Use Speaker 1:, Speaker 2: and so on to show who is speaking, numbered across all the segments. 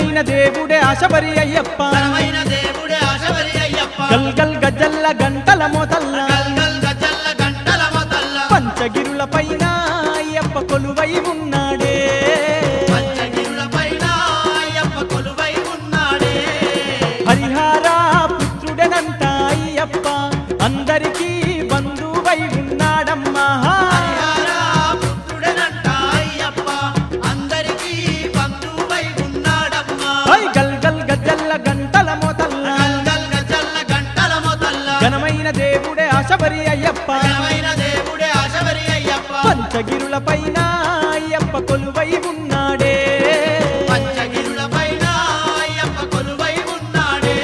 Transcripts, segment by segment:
Speaker 1: ఘనమైన దేవుడే ఆశబరి అయ్యప్ప
Speaker 2: ఘనమైన దేవుడే ఆశబరి అయ్యప్ప
Speaker 1: గల్ గల్ గజల్ల గంటల మోతల్ల
Speaker 2: గల్ గల్ గజల్ల గంటల మొదల్ల
Speaker 1: పంచగిరుల పైన అయ్యప్ప కొలువై ఉన్నాడే
Speaker 2: పంచగిరుల పైన అయ్యప్ప కొలువై ఉన్నాడే
Speaker 1: హరిహార పుత్రుడనంట అయ్యప్ప అందరికీ బంధువై ఉన్నాడమ్మా
Speaker 2: హరిహర పుత్రుడనంట అయ్యప్ప అందరికీ బంధువై ఉన్నాడమ్మా
Speaker 1: హై గల్ గల్ గజల్ల గంటల మోతల్ల
Speaker 2: గల్ గల్ గజల్ల గంటల మొదల్ల
Speaker 1: ఘనమైన దేవుడే ఆశబరి అయ్యప్ప
Speaker 2: ఘనమైన దేవుడే ఆశబరి అయ్యప్ప
Speaker 1: పంచగిరుల పైన అయ్యప్ప కొలువై ఉన్నాడే
Speaker 2: పంచగిరుల పైన అయ్యప్ప కొలువై ఉన్నాడే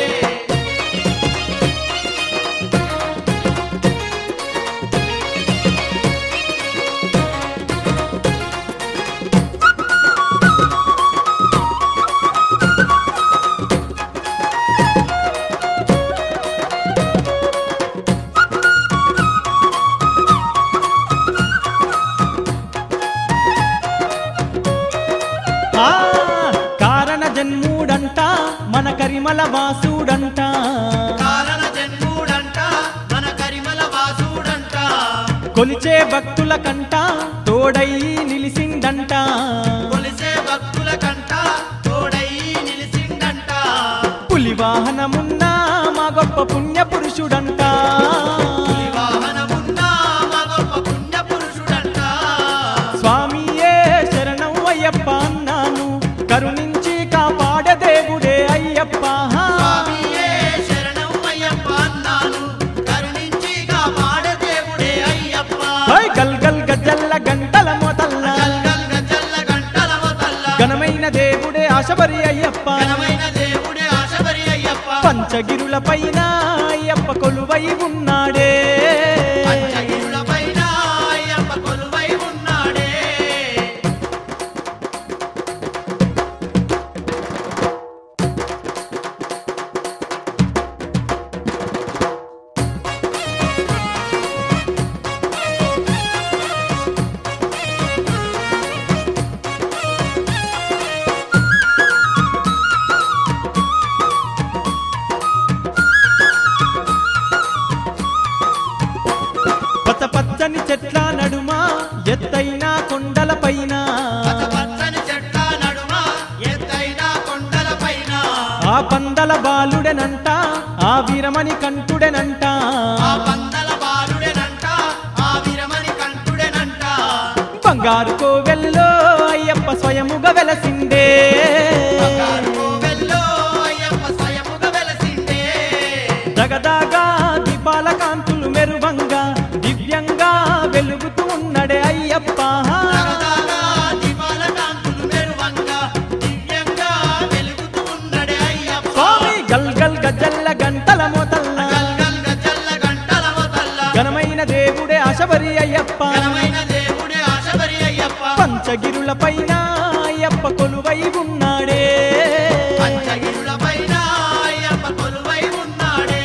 Speaker 1: ఆ కారణ జన్ముడంట మన కరిమల వాసుడంట
Speaker 2: కారణ జన్ముడంట మన కరిమల వాసుడంట
Speaker 1: కొలిచే భక్తుల కంట తోడై నిలిసిందంట
Speaker 2: కొలిసే భక్తుల కంట తోడై నిలిసిండంట
Speaker 1: పులి వాహనమున్న మా గొప్ప పుణ్య పురుషుడంట
Speaker 2: పులి వాహనమున్న మా గొప్ప పుణ్య పురుషుడంట
Speaker 1: స్వామియే శరణం అయ్యప్ప అన్నాను కరుణించి కాపాడే దేవుడే అయ్యప్ప
Speaker 2: స్వామియే శరణం అయ్యప్ప అన్నాను కరుణించి కాపాడే దేవుడే అయ్యప్ప
Speaker 1: హై గల్ గల్ గజల్ల గంటల మొదల్ల
Speaker 2: గల్ గల్ గజల్ల గంటల మొదల్ల
Speaker 1: ఘనమైన దేవుడే ఆశబరి అయ్యప్ప
Speaker 2: ఘనమైన దేవుడే ఆశబరి అయ్యప్ప
Speaker 1: పంచగిరుల పైన అయ్యప్ప కొలువై ఉన్నాడే
Speaker 2: పంచగిరుల పైన అయ్యప్ప కొలువై ఉన్నాడే
Speaker 1: పచ్చ పచ్చని చెట్ల నడుమ ఎత్తైన కొండల పైన
Speaker 2: పచ్చ పచ్చని చెట్ల నడుమ ఎత్తైన కొండల పైన
Speaker 1: ఆ పందల బాలుడెనంట ఆ వీరమణి కంఠుడెనంట
Speaker 2: ఆ పందల బాలుడెనంట ఆ విరమణి కంఠుడెనంట
Speaker 1: బంగారు కోవెల్లో అయ్యప్ప స్వయముగా వెలసిండే
Speaker 2: బంగారు కోవెల్లో అయ్యప్ప స్వయముగా వెలసిండే
Speaker 1: జగదాగా దీపాల కాంతులు మెరువంగా దివ్యంగా వెలుగుతూ ఉన్నడే అయ్యప్ప
Speaker 2: రగదాగా దీపాల కాంతులు మెరువంగా దివ్యంగా వెలుగుతూ ఉన్నడే అయ్యప్ప
Speaker 1: స్వామి గల్ గల్ గజల్ల గంటల మోతల్ల
Speaker 2: గల్ గల్ గజల్ల గంటల మొదల్ల
Speaker 1: ఘనమైన దేవుడే ఆశబరి అయ్యప్ప
Speaker 2: ఘనమైన దేవుడే ఆశబరి అయ్యప్ప
Speaker 1: పంచగిరుల పైన అయ్యప్ప కొలువై ఉన్నాడే
Speaker 2: పంచగిరుల పైన అయ్యప్ప కొలువై ఉన్నాడే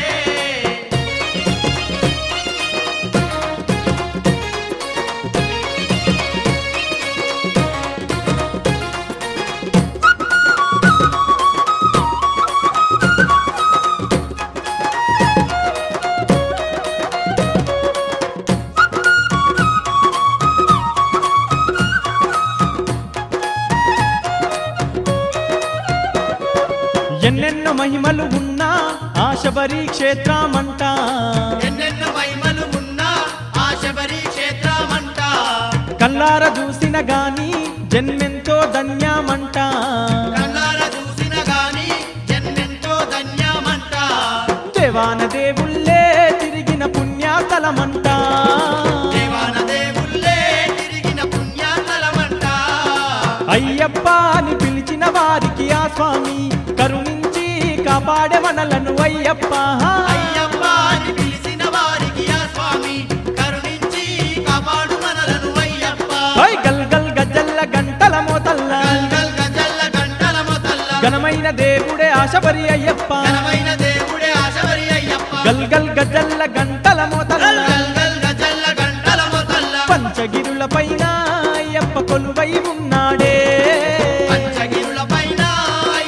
Speaker 1: ఎన్నెన్నో మహిమలు ఉన్నా ఆశబరి క్షేత్రమంట
Speaker 2: ఎన్నెన్నో మహిమలు ఉన్న ఆశబరి క్షేత్రమంట
Speaker 1: కల్లార చూసిన గాని జన్మెంతో ధన్యమంట
Speaker 2: కళ్ళార చూసిన గాని జన్మెంతో ధన్యమంట
Speaker 1: దేవాన దేవుళ్ళే తిరిగిన పుణ్యాతలమంట
Speaker 2: దేవాన దేవుళ్ళే తిరిగిన పుణ్యాతలమంట
Speaker 1: అయ్యప్ప అని పిలిచిన వారికి ఆ స్వామి కరుణించి కాపాడే మనలను అయ్యప్ప
Speaker 2: అయ్యప్ప అని పిలిచిన వారికి ఆ స్వామి కరుణించి కాపాడు మనలను అయ్యప్ప
Speaker 1: హై గల్ గల్ గజల్ల గంటల మోతల్ల
Speaker 2: గల్ గల్ గజల్ల గంటల మొదల్ల
Speaker 1: ఘనమైన దేవుడే ఆశబరి అయ్యప్ప
Speaker 2: ఘనమైన దేవుడే ఆశబరి అయ్యప్ప
Speaker 1: గల్ గల్ గజల్ల గంటల మోతల్ల
Speaker 2: గల్ గల్ గజల్ల గంటల మొదల్ల
Speaker 1: పంచగిరుల పైన అయ్యప్ప కొలువై ఉన్నాడే
Speaker 2: పంచగిరుల పైన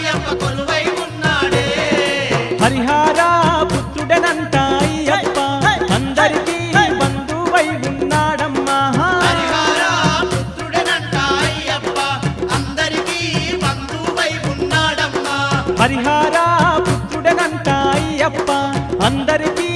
Speaker 1: హరిహార పుత్రుడనంట అయ్యప్ప అందరికీ